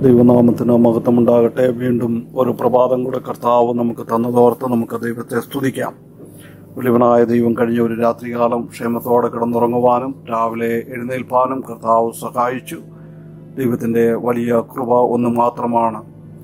ദൈവനാമത്തിന് മഹത്വമുണ്ടാകട്ടെ വീണ്ടും ഒരു പ്രഭാതം കൂടെ കർത്താവ് നമുക്ക് തന്നതോർത്ത് നമുക്ക് ദൈവത്തെ സ്തുതിക്കാം വലിയവനായ ദൈവം കഴിഞ്ഞ ഒരു രാത്രികാലം ക്ഷേമത്തോടെ കിടന്നുറങ്ങുവാനും രാവിലെ എഴുന്നേൽപ്പാനും കർത്താവ് സഹായിച്ചു ദൈവത്തിന്റെ വലിയ കൃപ ഒന്ന് മാത്രമാണ്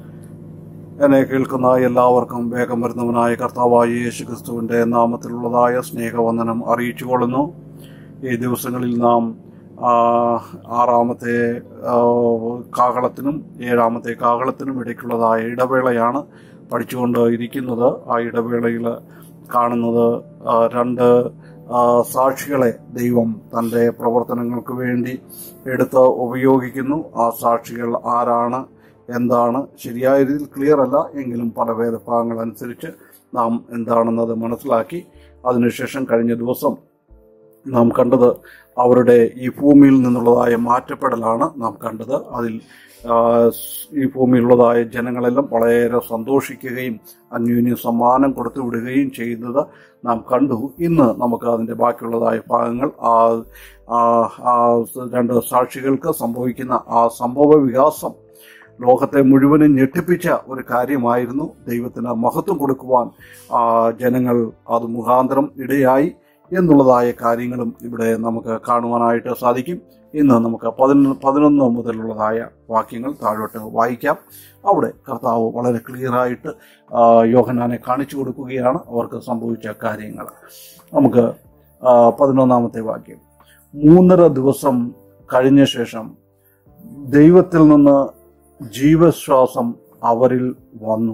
എന്നെ കേൾക്കുന്ന എല്ലാവർക്കും വേഗം വരുന്നവനായ കർത്താവായ യേശു ക്രിസ്തുവിന്റെ നാമത്തിലുള്ളതായ സ്നേഹവന്ദനം അറിയിച്ചുകൊള്ളുന്നു ഈ ദിവസങ്ങളിൽ നാം ആ, ആറാമത്തെ ആ, കാഹളത്തിനും ഏഴാമത്തെ കാഹളത്തിനും ഇടയ്ക്കുള്ളതായ ഇടവേളയാണ് പഠിച്ചുകൊണ്ട് ഇരിക്കുന്നത് ആ ഇടവേളയിൽ കാണുന്നത് ആ, രണ്ട് ആ, സാക്ഷികളെ ദൈവം തൻ്റെ പ്രവർത്തനങ്ങൾക്ക് വേണ്ടി എടുത്ത് ഉപയോഗിക്കുന്നു ആ സാക്ഷികൾ ആരാണ് എന്താണ് ശരിയായ രീതിയിൽ ക്ലിയർ അല്ല എങ്കിലും പല വേദഭാഗങ്ങൾ അനുസരിച്ച് നാം എന്താണെന്നത് മനസ്സിലാക്കി അതിനുശേഷം കഴിഞ്ഞ ദിവസം നാം കണ്ടത് അവരുടെ ഈ ഭൂമിയിൽ നിന്നുള്ളതായ മാറ്റപ്പെടലാണ് നാം കണ്ടത് അതിൽ ആ, ഈ ഭൂമിയിലുള്ളതായ ജനങ്ങളെല്ലാം വളരെ സന്തോഷിക്കുകയും അന്യോന്യം സമ്മാനം കൊടുത്തു വിടുകയും ചെയ്യുന്നത് നാം കണ്ടു ഇന്ന് നമുക്ക് അതിൻ്റെ ബാക്കിയുള്ളതായ ഭാഗങ്ങൾ ആ ആ- ആ രണ്ട് സാക്ഷികൾക്ക് സംഭവിക്കുന്ന ആ സംഭവ വികാസം ലോകത്തെ മുഴുവനും ഞെട്ടിപ്പിച്ച ഒരു കാര്യമായിരുന്നു ദൈവത്തിന് മഹത്വം കൊടുക്കുവാൻ ആ ജനങ്ങൾ അത് മുഖാന്തരം ഇടയായി എന്നുള്ളതായ കാര്യങ്ങളും ഇവിടെ നമുക്ക് കാണുവാനായിട്ട് സാധിക്കും ഇന്ന് നമുക്ക് പതിനൊന്ന് പതിനൊന്ന് മുതലുള്ളതായ വാക്യങ്ങൾ താഴോട്ട് വായിക്കാം അവിടെ കർത്താവ് വളരെ ക്ലിയറായിട്ട് ആ, യോഹന്നാനെ കാണിച്ചു കൊടുക്കുകയാണ് അവർക്ക് സംഭവിച്ച കാര്യങ്ങൾ നമുക്ക് ആ, പതിനൊന്നാമത്തെ വാക്യം മൂന്നര ദിവസം കഴിഞ്ഞ ശേഷം ദൈവത്തിൽ നിന്ന് ജീവശ്വാസം അവരിൽ വന്നു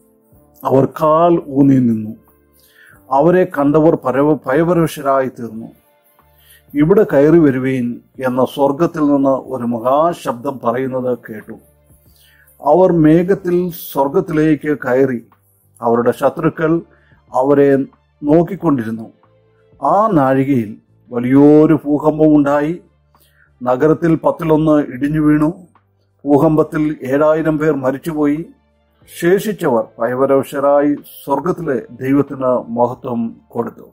അവർ കാൽ ഊന്നി നിന്നു അവരെ കണ്ടവർ പരവ ഭയപരവശരായി തീർന്നു ഇവിടെ കയറി വരുവീൻ എന്ന സ്വർഗത്തിൽ നിന്ന് ഒരു മഹാശബ്ദം പറയുന്നത് കേട്ടു അവർ മേഘത്തിൽ സ്വർഗത്തിലേക്ക് കയറി അവരുടെ ശത്രുക്കൾ അവരെ നോക്കിക്കൊണ്ടിരുന്നു ആ നാഴികയിൽ വലിയൊരു ഭൂകമ്പം ഉണ്ടായി നഗരത്തിൽ പത്തിലൊന്ന് ഇടിഞ്ഞു വീണു ഭൂകമ്പത്തിൽ ഏഴായിരം പേർ മരിച്ചുപോയി ശേഷിച്ചവർ ഭയപരവശരായി സ്വർഗത്തിലെ ദൈവത്തിന് മഹത്വം കൊടുത്തു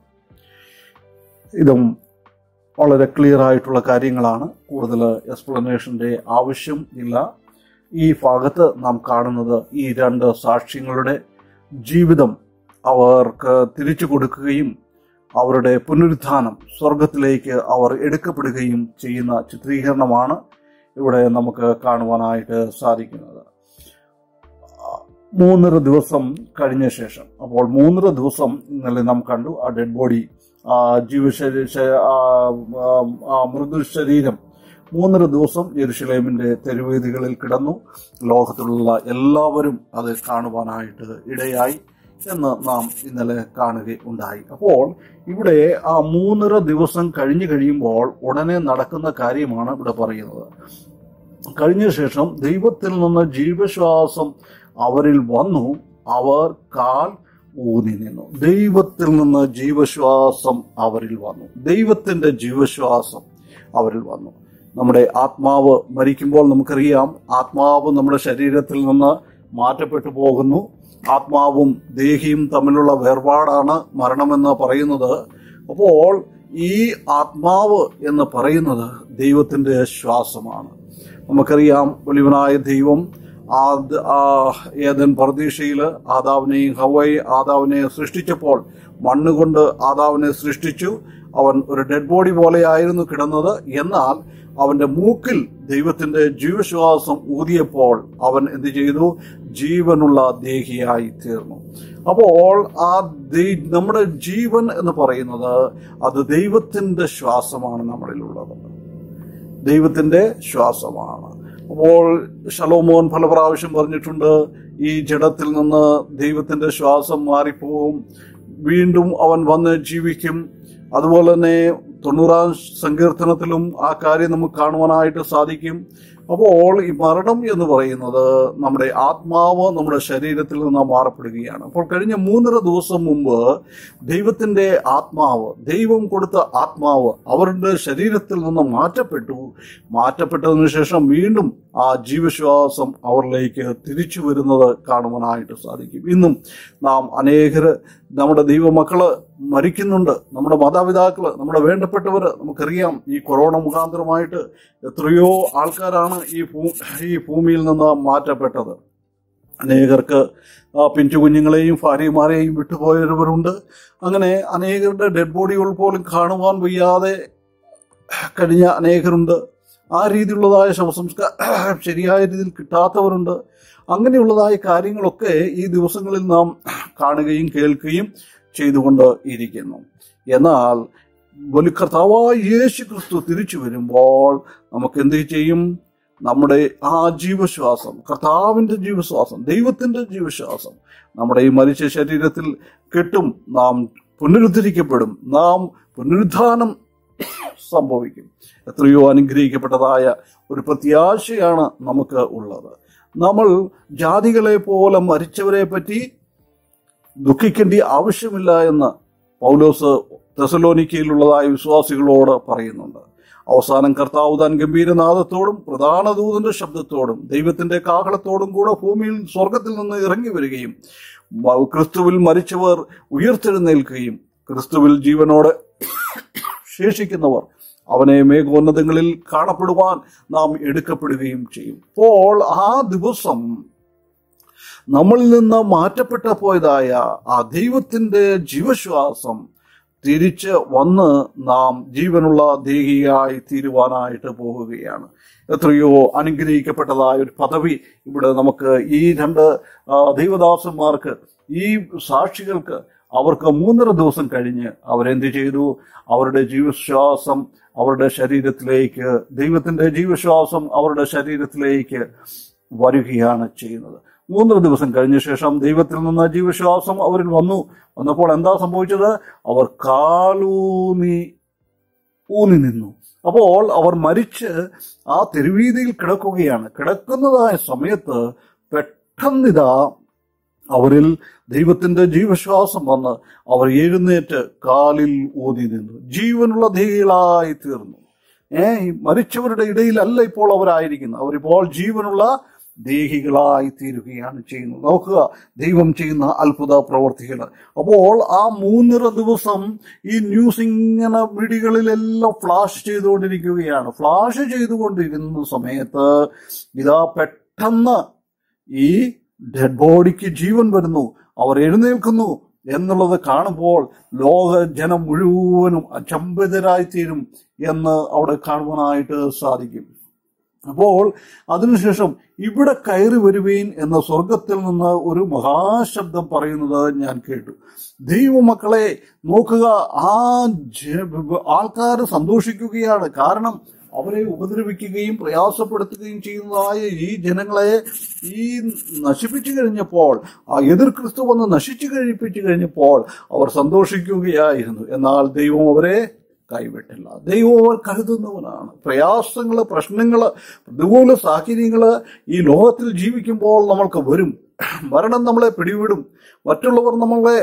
ഇതും വളരെ ക്ലിയർ ആയിട്ടുള്ള കാര്യങ്ങളാണ് കൂടുതൽ എക്സ്പ്ലനേഷന്റെ ആവശ്യം ഇല്ല ഈ ഭാഗത്ത് നാം കാണുന്നത് ഈ രണ്ട് സാക്ഷ്യങ്ങളുടെ ജീവിതം അവർക്ക് തിരിച്ചു കൊടുക്കുകയും അവരുടെ പുനരുത്ഥാനം സ്വർഗത്തിലേക്ക് അവർ എടുക്കപ്പെടുകയും ചെയ്യുന്ന ചിത്രീകരണമാണ് ഇവിടെ നമുക്ക് കാണുവാനായിട്ട് സാധിക്കുന്നത് മൂന്നര ദിവസം കഴിഞ്ഞ ശേഷം അപ്പോൾ മൂന്നര ദിവസം ഇന്നലെ നാം കണ്ടു ആ ഡെഡ് ബോഡി ആ ജീവശരീര ആ, ആ, ആ മൃദു ശരീരം മൂന്നര ദിവസം യെരുഷലേമിന്റെ തെരുവേദികളിൽ കിടന്നു ലോകത്തിലുള്ള എല്ലാവരും അത് കാണുവാനായിട്ട് ഇടയായി എന്ന് നാം ഇന്നലെ കാണുകയുണ്ടായി അപ്പോൾ ഇവിടെ ആ മൂന്നര ദിവസം കഴിഞ്ഞു കഴിയുമ്പോൾ ഉടനെ നടക്കുന്ന കാര്യമാണ് ഇവിടെ പറയുന്നത് കഴിഞ്ഞ ശേഷം ദൈവത്തിൽ നിന്ന് ജീവശ്വാസം അവരിൽ വന്നു അവർ കാൽ ഊന്നി നിന്നു ദൈവത്തിൽ നിന്ന് ജീവശ്വാസം അവരിൽ വന്നു ദൈവത്തിന്റെ ജീവശ്വാസം അവരിൽ വന്നു നമ്മുടെ ആത്മാവ് മരിക്കുമ്പോൾ നമുക്കറിയാം ആത്മാവ് നമ്മുടെ ശരീരത്തിൽ നിന്ന് മാറ്റപ്പെട്ടു പോകുന്നു ആത്മാവും ദേഹിയും തമ്മിലുള്ള വേർപാടാണ് മരണമെന്ന് പറയുന്നത് അപ്പോൾ ഈ ആത്മാവ് എന്ന് പറയുന്നത് ദൈവത്തിന്റെ ശ്വാസമാണ് നമുക്കറിയാം വലിയവനായ ദൈവം ആദ് ആ ഏതൻ പ്രതീക്ഷയിൽ ആദാവിനെയും ഹവൈ ആദാവിനെ സൃഷ്ടിച്ചപ്പോൾ മണ്ണ് കൊണ്ട് ആദാവിനെ സൃഷ്ടിച്ചു അവൻ ഒരു ഡെഡ് ബോഡി പോലെയായിരുന്നു കിടന്നത് എന്നാൽ അവന്റെ മൂക്കിൽ ദൈവത്തിന്റെ ജീവശ്വാസം ഊതിയപ്പോൾ അവൻ എന്ത് ചെയ്തു ജീവനുള്ള ദേഹിയായി തീർന്നു അപ്പോൾ ആ ദൈ- നമ്മുടെ ജീവൻ എന്ന് പറയുന്നത് അത് ദൈവത്തിന്റെ ശ്വാസമാണ് നമ്മളിലുള്ളത് ദൈവത്തിന്റെ ശ്വാസമാണ് അപ്പോൾ ശലോമോൻ പല പ്രാവശ്യം പറഞ്ഞിട്ടുണ്ട് ഈ ജഡത്തിൽ നിന്ന് ദൈവത്തിന്റെ ശ്വാസം മാറിപ്പോവും വീണ്ടും അവൻ വന്ന് ജീവിക്കും അതുപോലെ തന്നെ തൊണ്ണൂറാം സങ്കീർത്തനത്തിലും ആ കാര്യം നമുക്ക് കാണുവാനായിട്ട് സാധിക്കും അപ്പോൾ ഈ മരണം എന്ന് പറയുന്നത് നമ്മുടെ ആത്മാവ് നമ്മുടെ ശരീരത്തിൽ നിന്ന് മാറപ്പെടുകയാണ് അപ്പോൾ കഴിഞ്ഞ മൂന്നര ദിവസം മുമ്പ് ദൈവത്തിന്റെ ആത്മാവ് ദൈവം കൊടുത്ത ആത്മാവ് അവരുടെ ശരീരത്തിൽ നിന്ന് മാറ്റപ്പെട്ടു മാറ്റപ്പെട്ടതിനു ശേഷം വീണ്ടും ആ ജീവശ്വാസം അവരിലേക്ക് തിരിച്ചു വരുന്നത് കാണുവാനായിട്ട് സാധിക്കും ഇന്നും നാം അനേകര് നമ്മുടെ ദൈവമക്കള് മരിക്കുന്നുണ്ട് നമ്മുടെ മാതാപിതാക്കള് നമ്മുടെ വേണ്ടപ്പെട്ടവര് നമുക്കറിയാം ഈ കൊറോണ മുഖാന്തരമായിട്ട് എത്രയോ ആൾക്കാരാണ് ഈ ഭൂ ഈ ഭൂമിയിൽ നിന്ന് മാറ്റപ്പെട്ടത് അനേകർക്ക് ആ പിഞ്ചു കുഞ്ഞുങ്ങളെയും ഭാര്യമാരെയും വിട്ടുപോയവരുണ്ട് അങ്ങനെ അനേകരുടെ ഡെഡ് ബോഡികൾ പോലും കാണുവാൻ വയ്യാതെ കഴിഞ്ഞ അനേകരുണ്ട് ആ രീതിയിലുള്ളതായ ശവസംസ്കാരം ശരിയായ രീതിയിൽ കിട്ടാത്തവരുണ്ട് അങ്ങനെയുള്ളതായ കാര്യങ്ങളൊക്കെ ഈ ദിവസങ്ങളിൽ നാം കാണുകയും കേൾക്കുകയും ചെയ്തുകൊണ്ട് ഇരിക്കുന്നു എന്നാൽ വലിയ കർത്താവായ യേശു ക്രിസ്തു തിരിച്ചു വരുമ്പോൾ നമുക്ക് എന്ത് ചെയ്യും നമ്മുടെ ആ ജീവശ്വാസം കർത്താവിന്റെ ജീവശ്വാസം ദൈവത്തിന്റെ ജീവശ്വാസം നമ്മുടെ ഈ മരിച്ച ശരീരത്തിൽ കെട്ടും നാം പുനരുദ്ധരിക്കപ്പെടും നാം പുനരുദ്ധാനം സംഭവിക്കും എത്രയോ അനുഗ്രഹിക്കപ്പെട്ടതായ ഒരു പ്രത്യാശയാണ് നമുക്ക് ഉള്ളത് നമ്മൾ ജാതികളെ പോലെ മരിച്ചവരെ പറ്റി ദുഃഖിക്കേണ്ട ആവശ്യമില്ല എന്ന് പൗലോസ് തെസലോനിക്കയിലുള്ളതായ വിശ്വാസികളോട് പറയുന്നുണ്ട് അവസാനം കർത്താവ് താൻ ഗംഭീരനാദത്തോടും പ്രധാന ദൂതന്റെ ശബ്ദത്തോടും ദൈവത്തിന്റെ കാഹളത്തോടും കൂടെ ഭൂമിയിൽ സ്വർഗത്തിൽ നിന്ന് ഇറങ്ങി വരികയും മ- ക്രിസ്തുവിൽ മരിച്ചവർ ഉയർത്തെഴുന്നേൽക്കുകയും ക്രിസ്തുവിൽ ജീവനോടെ ശേഷിക്കുന്നവർ അവനെ മേഘോന്നതങ്ങളിൽ കാണപ്പെടുവാൻ നാം എടുക്കപ്പെടുകയും ചെയ്യും അപ്പോൾ ആ ദിവസം നമ്മളിൽ നിന്ന് മാറ്റപ്പെട്ട പോയതായ ആ ദൈവത്തിന്റെ ജീവശ്വാസം തിരിച്ച് വന്ന് നാം ജീവനുള്ള ദേഹിയായി തീരുവാനായിട്ട് പോവുകയാണ് എത്രയോ അനുഗ്രഹിക്കപ്പെട്ടതായ ഒരു പദവി ഇവിടെ നമുക്ക് ഈ രണ്ട് ആ, ദൈവദാസന്മാർക്ക് ഈ സാക്ഷികൾക്ക് അവർക്ക് മൂന്നര ദിവസം കഴിഞ്ഞ് അവരെന്ത് ചെയ്തു അവരുടെ ജീവശ്വാസം അവരുടെ ശരീരത്തിലേക്ക് ദൈവത്തിന്റെ ജീവശ്വാസം അവരുടെ ശരീരത്തിലേക്ക് വരികയാണ് ചെയ്യുന്നത് മൂന്നര ദിവസം കഴിഞ്ഞ ശേഷം ദൈവത്തിൽ നിന്ന് ജീവശ്വാസം അവരിൽ വന്നു വന്നപ്പോൾ എന്താ സംഭവിച്ചത് അവർ കാലൂന്നി ഊന്നി നിന്നു അപ്പോൾ അവർ മരിച്ച് ആ തെരുവീതിയിൽ കിടക്കുകയാണ് കിടക്കുന്നതായ സമയത്ത് പെട്ടെന്നിതാ അവരിൽ ദൈവത്തിന്റെ ജീവശ്വാസം വന്ന് അവർ എഴുന്നേറ്റ് കാലിൽ ഊതി നിന്നു ജീവനുള്ള ദേഹികളായി തീർന്നു ഏ ഈ മരിച്ചവരുടെ ഇടയിലല്ല ഇപ്പോൾ അവരായിരിക്കുന്നത് അവരിപ്പോൾ ജീവനുള്ള ദേഹികളായി തീരുകയാണ് ചെയ്യുന്നത് നോക്കുക ദൈവം ചെയ്യുന്ന അത്ഭുത പ്രവർത്തികൾ അപ്പോൾ ആ മൂന്നര ദിവസം ഈ ന്യൂസ് ഇങ്ങനെ മിടികളിലെല്ലാം ഫ്ലാഷ് ചെയ്തുകൊണ്ടിരിക്കുകയാണ് ഫ്ലാഷ് ചെയ്തുകൊണ്ടിരുന്ന സമയത്ത് ഇതാ പെട്ടെന്ന് ഈ ഡെഡ് ബോഡിക്ക് ജീവൻ വരുന്നു അവർ എഴുന്നേൽക്കുന്നു എന്നുള്ളത് കാണുമ്പോൾ ലോക ജനം മുഴുവനും അചംബിതരായി തീരും എന്ന് അവിടെ കാണുവാനായിട്ട് സാധിക്കും അപ്പോൾ അതിനുശേഷം ഇവിടെ കയറി വരുവീൻ എന്ന സ്വർഗത്തിൽ നിന്ന് ഒരു മഹാശബ്ദം പറയുന്നത് ഞാൻ കേട്ടു ദൈവമക്കളെ നോക്കുക ആ ആൾക്കാർ സന്തോഷിക്കുകയാണ് കാരണം അവരെ ഉപദ്രവിക്കുകയും പ്രയാസപ്പെടുത്തുകയും ചെയ്യുന്നതായ ഈ ജനങ്ങളെ ഈ നശിപ്പിച്ചു കഴിഞ്ഞപ്പോൾ ആ എതിർ ക്രിസ്തു വന്ന് നശിച്ചു കഴിപ്പിച്ചു കഴിഞ്ഞപ്പോൾ അവർ സന്തോഷിക്കുകയായിരുന്നു എന്നാൽ ദൈവം അവരെ കൈവിട്ടില്ല ദൈവം അവർ കരുതുന്നവനാണ് പ്രയാസങ്ങള് പ്രശ്നങ്ങള് പ്രതികൂല സാഹചര്യങ്ങള് ഈ ലോകത്തിൽ ജീവിക്കുമ്പോൾ നമ്മൾക്ക് വരും മരണം നമ്മളെ പിടിവിടും മറ്റുള്ളവർ നമ്മളെ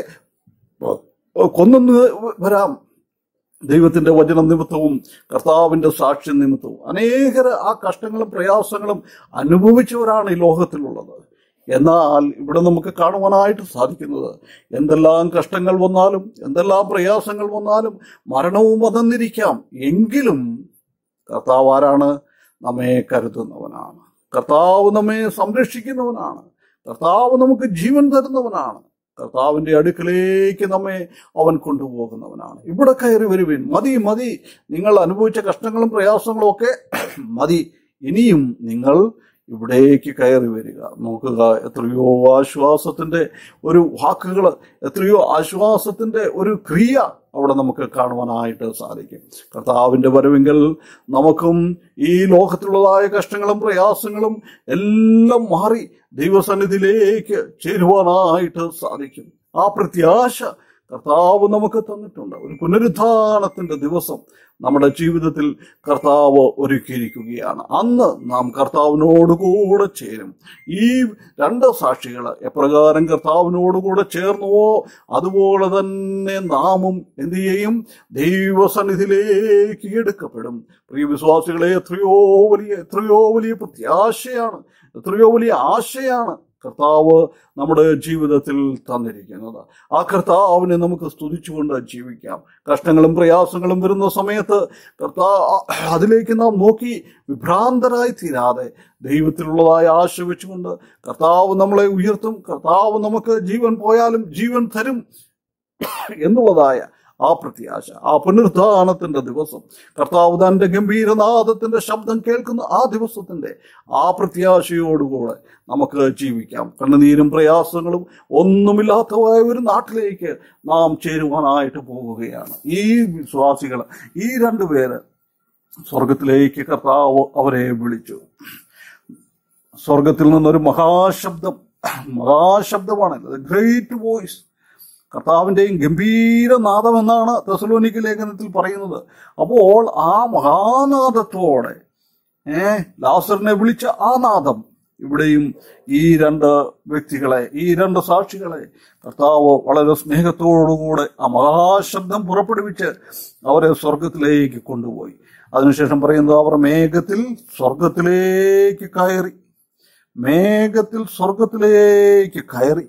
കൊന്നു വരാം ദൈവത്തിന്റെ വചന നിമിത്തവും കർത്താവിന്റെ സാക്ഷ്യ നിമിത്തവും അനേകർ ആ കഷ്ടങ്ങളും പ്രയാസങ്ങളും അനുഭവിച്ചവരാണ് ഈ ലോകത്തിലുള്ളത് എന്നാൽ ഇവിടെ നമുക്ക് കാണുവാനായിട്ട് സാധിക്കുന്നത് എന്തെല്ലാം കഷ്ടങ്ങൾ വന്നാലും എന്തെല്ലാം പ്രയാസങ്ങൾ വന്നാലും മരണവും വന്നിരിക്കാം എങ്കിലും കർത്താവ് ആരാണ് നമ്മെ കരുതുന്നവനാണ് കർത്താവ് നമ്മെ സംരക്ഷിക്കുന്നവനാണ് കർത്താവ് നമുക്ക് ജീവൻ തരുന്നവനാണ് കർത്താവിന്റെ അടുക്കലേക്ക് നമ്മെ അവൻ കൊണ്ടുപോകുന്നവനാണ് ഇവിടെ കയറി വരുവിൻ മതി മതി നിങ്ങൾ അനുഭവിച്ച കഷ്ടങ്ങളും പ്രയാസങ്ങളും ഒക്കെ മതി ഇനിയും നിങ്ങൾ ഇവിടേക്ക് കയറി വരിക നോക്കുക എത്രയോ ആശ്വാസത്തിന്റെ ഒരു വാക്കുകൾ എത്രയോ ആശ്വാസത്തിന്റെ ഒരു ക്രിയ അവിടെ നമുക്ക് കാണുവാനായിട്ട് സാധിക്കും കർത്താവിന്റെ വരവെങ്കിൽ നമുക്കും ഈ ലോകത്തിലുള്ളതായ കഷ്ടങ്ങളും പ്രയാസങ്ങളും എല്ലാം മാറി ദൈവസന്നിധിയിലേക്ക് ചേരുവാനായിട്ട് സാധിക്കും ആ പ്രത്യാശ കർത്താവ് നമുക്ക് തന്നിട്ടുണ്ട് ഒരു പുനരുദ്ധാനത്തിന്റെ ദിവസം നമ്മുടെ ജീവിതത്തിൽ കർത്താവ് ഒരുക്കിയിരിക്കുകയാണ് അന്ന് നാം കർത്താവിനോടുകൂടെ ചേരും ഈ രണ്ട് സാക്ഷികൾ എപ്രകാരം കർത്താവിനോടുകൂടെ ചേർന്നുവോ അതുപോലെ തന്നെ നാമും എന്ത് ചെയ്യും ദൈവസന്നിധിയിലേക്ക് എടുക്കപ്പെടും പ്രിയ വിശ്വാസികളെ എത്രയോ വലിയ എത്രയോ വലിയ പ്രത്യാശയാണ് എത്രയോ വലിയ ആശയാണ് കർത്താവ് നമ്മുടെ ജീവിതത്തിൽ തന്നിരിക്കുന്നത് ആ കർത്താവിനെ നമുക്ക് സ്തുതിച്ചുകൊണ്ട് ജീവിക്കാം കഷ്ടങ്ങളും പ്രയാസങ്ങളും വരുന്ന സമയത്ത് കർത്താ അതിലേക്ക് നാം നോക്കി വിഭ്രാന്തരായി തീരാതെ ദൈവത്തിലുള്ളതായ ആശ വെച്ചുകൊണ്ട് കർത്താവ് നമ്മളെ ഉയർത്തും കർത്താവ് നമുക്ക് ജീവൻ പോയാലും ജീവൻ തരും എന്നുള്ളതായ ആ പ്രത്യാശ ആ പുനരുദ്ധാനത്തിന്റെ ദിവസം കർത്താവ് തന്റെ ഗംഭീരനാദത്തിന്റെ ശബ്ദം കേൾക്കുന്ന ആ ദിവസത്തിന്റെ ആ പ്രത്യാശയോടുകൂടെ നമുക്ക് ജീവിക്കാം കണ്ണുനീരും പ്രയാസങ്ങളും ഒന്നുമില്ലാത്തതായ ഒരു നാട്ടിലേക്ക് നാം ചേരുവാനായിട്ട് പോവുകയാണ് ഈ വിശ്വാസികൾ ഈ രണ്ടുപേര് സ്വർഗത്തിലേക്ക് കർത്താവ് അവരെ വിളിച്ചു സ്വർഗത്തിൽ നിന്നൊരു മഹാശബ്ദം മഹാശബ്ദമാണ് ഗ്രേറ്റ് വോയിസ് കർത്താവിന്റെയും ഗംഭീര നാദം എന്നാണ് തെസലോനിക്ക് ലേഖനത്തിൽ പറയുന്നത് അപ്പോൾ ആ മഹാനാദത്തോടെ ഏ ലാസറിനെ വിളിച്ച ആ നാദം ഇവിടെയും ഈ രണ്ട് വ്യക്തികളെ ഈ രണ്ട് സാക്ഷികളെ കർത്താവ് വളരെ സ്നേഹത്തോടുകൂടെ ആ മഹാശബ്ദം പുറപ്പെടുവിച്ച് അവരെ സ്വർഗത്തിലേക്ക് കൊണ്ടുപോയി അതിനുശേഷം പറയുന്നത് അവർ മേഘത്തിൽ സ്വർഗത്തിലേക്ക് കയറി മേഘത്തിൽ സ്വർഗത്തിലേക്ക് കയറി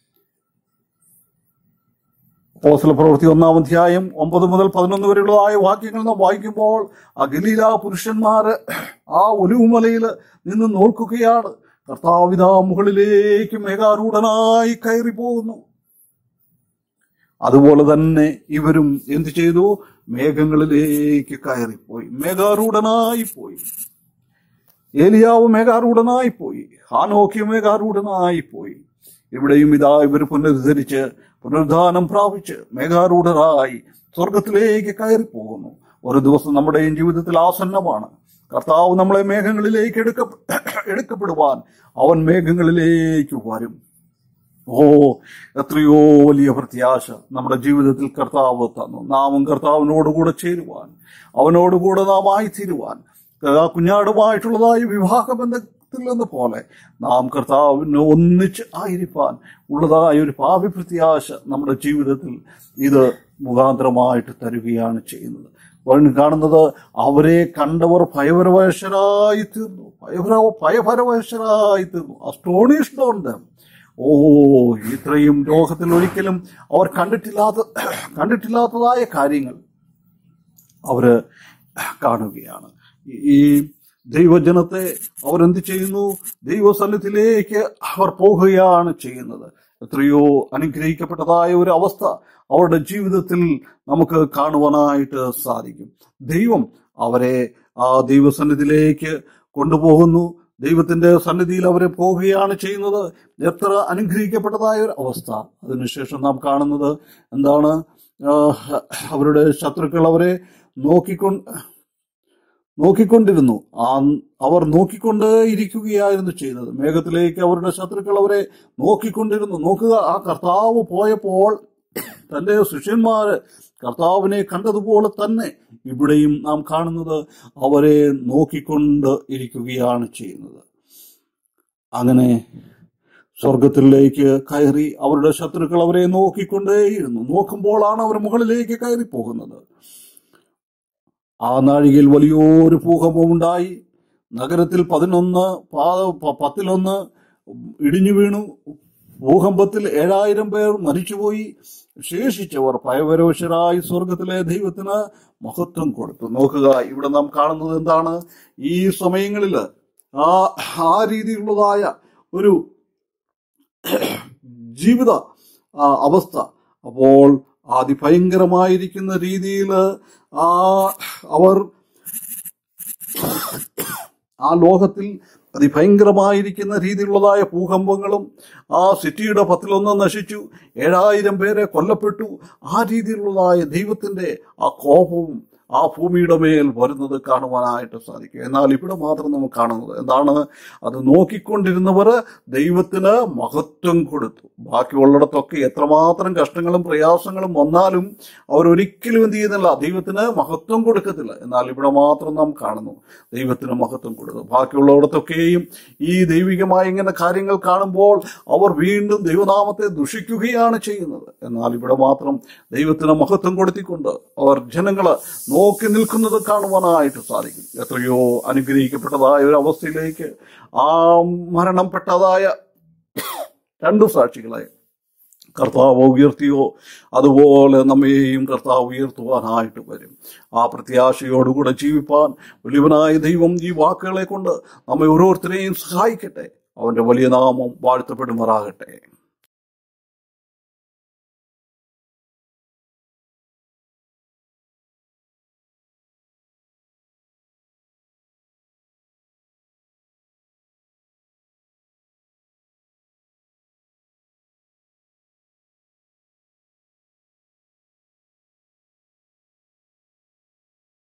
അപ്പോസ്തല പ്രവൃത്തി ഒന്നാം അധ്യായം ഒമ്പത് മുതൽ പതിനൊന്ന് വരെയുള്ളതായ വാക്യങ്ങൾ നാം വായിക്കുമ്പോൾ ആ ഗലീല പുരുഷന്മാര് ആ ഒലിവുമലയിൽ നിന്ന് നോക്കുകയാണ് കർത്താവിതാ മുകളിലേക്ക് മേഘാരൂഢനായി കയറി പോകുന്നു അതുപോലെ തന്നെ ഇവരും എന്ത് ചെയ്തു മേഘങ്ങളിലേക്ക് കയറിപ്പോയി മേഘാരൂഢനായി പോയി ഏലിയാവ് മേഘാരൂഢനായി പോയി ഹാനോക്കി മേഘാരൂഢനായി പോയി ഇവിടെയും ഇതാ ഇവർ പുനരുദ്ധരിച്ച് പുനരുദ്ധാനം പ്രാപിച്ച് മേഘാരൂഢരായി സ്വർഗത്തിലേക്ക് കയറി പോകുന്നു ഒരു ദിവസം നമ്മുടെയും ജീവിതത്തിൽ ആസന്നമാണ് കർത്താവ് നമ്മളെ മേഘങ്ങളിലേക്ക് എടുക്ക എടുക്കപ്പെടുവാൻ അവൻ മേഘങ്ങളിലേക്ക് വരും ഓ എത്രയോ വലിയ പ്രത്യാശ നമ്മുടെ ജീവിതത്തിൽ കർത്താവ് തന്നു നാമും കർത്താവിനോടുകൂടെ ചേരുവാൻ അവനോടുകൂടെ നാം ആയിത്തീരുവാൻ ആ കുഞ്ഞാടുമായിട്ടുള്ളതായ വിവാഹ ബന്ധത്തിൽ എന്ന പോലെ നാം കർത്താവിന് ഒന്നിച്ച് ആയിരിക്കാൻ ഉള്ളതായ ഒരു ഭാവി പ്രത്യാശ നമ്മുടെ ജീവിതത്തിൽ ഇത് മുഖാന്തരമായിട്ട് തരികയാണ് ചെയ്യുന്നത് അവൻ കാണുന്നത് അവരെ കണ്ടവർ ഭയപരവശരായി തീർന്നു ഭയപര ഭയപരവശരായി തീർന്നു അസ്റ്റോണിഷ്ഡ് ഉണ്ട് ഓ ഇത്രയും ലോകത്തിൽ ഒരിക്കലും അവർ കണ്ടിട്ടില്ലാത്ത കണ്ടിട്ടില്ലാത്തതായ കാര്യങ്ങൾ അവര് കാണുകയാണ് ഈ ദൈവജനത്തെ അവരെന്ത് ചെയ്യുന്നു ദൈവസന്നിധിയിലേക്ക് അവർ പോകുകയാണ് ചെയ്യുന്നത് എത്രയോ അനുഗ്രഹിക്കപ്പെട്ടതായ ഒരു അവസ്ഥ അവരുടെ ജീവിതത്തിൽ നമുക്ക് കാണുവാനായിട്ട് സാധിക്കും ദൈവം അവരെ ആ ദൈവസന്നിധിയിലേക്ക് കൊണ്ടുപോകുന്നു ദൈവത്തിന്റെ സന്നിധിയിൽ അവരെ പോവുകയാണ് ചെയ്യുന്നത് എത്ര അനുഗ്രഹിക്കപ്പെട്ടതായ ഒരു അവസ്ഥ അതിനുശേഷം നാം കാണുന്നത് എന്താണ് ആ, അവരുടെ ശത്രുക്കൾ അവരെ നോക്കിക്കൊണ്ട് നോക്കിക്കൊണ്ടിരുന്നു ആ അവർ നോക്കിക്കൊണ്ട് ഇരിക്കുകയായിരുന്നു ചെയ്യുന്നത് മേഘത്തിലേക്ക് അവരുടെ ശത്രുക്കൾ അവരെ നോക്കിക്കൊണ്ടിരുന്നു നോക്കുക ആ കർത്താവ് പോയപ്പോൾ തന്റെ ശിഷ്യന്മാര് കർത്താവിനെ കണ്ടതുപോലെ തന്നെ ഇവിടെയും നാം കാണുന്നത് അവരെ നോക്കിക്കൊണ്ട് ഇരിക്കുകയാണ് ചെയ്യുന്നത് അങ്ങനെ സ്വർഗത്തിലേക്ക് കയറി അവരുടെ ശത്രുക്കൾ അവരെ നോക്കിക്കൊണ്ടേയിരുന്നു നോക്കുമ്പോഴാണ് അവർ മുകളിലേക്ക് കയറി പോകുന്നത് ആ നാഴികയിൽ വലിയൊരു ഭൂകമ്പമുണ്ടായി നഗരത്തിൽ പതിനൊന്ന് പാ- പ- പത്തിലൊന്ന് ഇടിഞ്ഞു വീണു ഭൂകമ്പത്തിൽ ഏഴായിരം പേർ മരിച്ചുപോയി ശേഷിച്ചവർ ഭയപരോഷരായി സ്വർഗത്തിലെ ദൈവത്തിന് മഹത്വം കൊടുത്തു നോക്കുക ഇവിടെ നാം കാണുന്നത് എന്താണ് ഈ സമയങ്ങളിൽ ആ ആ രീതിയിലുള്ളതായ ഒരു ജീവിത ആ, അവസ്ഥ അപ്പോൾ അതിഭയങ്കരമായിരിക്കുന്ന രീതിയിൽ ആ അവർ ആ ലോകത്തിൽ അതിഭയങ്കരമായിരിക്കുന്ന രീതിയിലുള്ളതായ ഭൂകമ്പങ്ങളും ആ സിറ്റിയുടെ പത്തിലൊന്ന് നശിച്ചു ഏഴായിരം പേരെ കൊല്ലപ്പെട്ടു ആ രീതിയിലുള്ളതായ ദൈവത്തിന്റെ ആ കോപവും ആ ഭൂമിയുടെ മേൽ വരുന്നത് കാണുവാനായിട്ട് സാധിക്കും എന്നാൽ ഇവിടെ മാത്രം നമുക്ക് കാണുന്നത് എന്താണ് അത് നോക്കിക്കൊണ്ടിരുന്നവർ ദൈവത്തിന് മഹത്വം കൊടുത്തു ബാക്കിയുള്ളിടത്തൊക്കെ എത്രമാത്രം കഷ്ടങ്ങളും പ്രയാസങ്ങളും വന്നാലും അവരൊരിക്കലും എന്ത് ചെയ്യുന്നില്ല ദൈവത്തിന് മഹത്വം കൊടുക്കത്തില്ല എന്നാൽ ഇവിടെ മാത്രം നാം കാണുന്നു ദൈവത്തിന് മഹത്വം കൊടുത്തു ബാക്കിയുള്ളിടത്തൊക്കെയും ഈ ദൈവികമായ ഇങ്ങനെ കാര്യങ്ങൾ കാണുമ്പോൾ അവർ വീണ്ടും ദൈവനാമത്തെ ദുഷിക്കുകയാണ് ചെയ്യുന്നത് എന്നാൽ ഇവിടെ മാത്രം ദൈവത്തിന് മഹത്വം കൊടുത്തിക്കൊണ്ട് അവർ ജനങ്ങള് നോക്കി നിൽക്കുന്നത് കാണുവാനായിട്ട് സാധിക്കും എത്രയോ അനുഗ്രഹിക്കപ്പെട്ടതായ ഒരു അവസ്ഥയിലേക്ക് ആ മരണപ്പെട്ടതായ രണ്ടു സാക്ഷികളായി കർത്താവ് ഉയർത്തിയോ അതുപോലെ നമ്മെയും കർത്താവ് ഉയർത്തുവാനായിട്ട് വരും ആ പ്രത്യാശയോടുകൂടെ ജീവിപ്പാൻ വലിയവനായ ദൈവം ഈ വാക്കുകളെ കൊണ്ട് നമ്മെ ഓരോരുത്തരെയും സഹായിക്കട്ടെ അവന്റെ വലിയ നാമം വാഴ്ത്തപ്പെടുമാറാകട്ടെ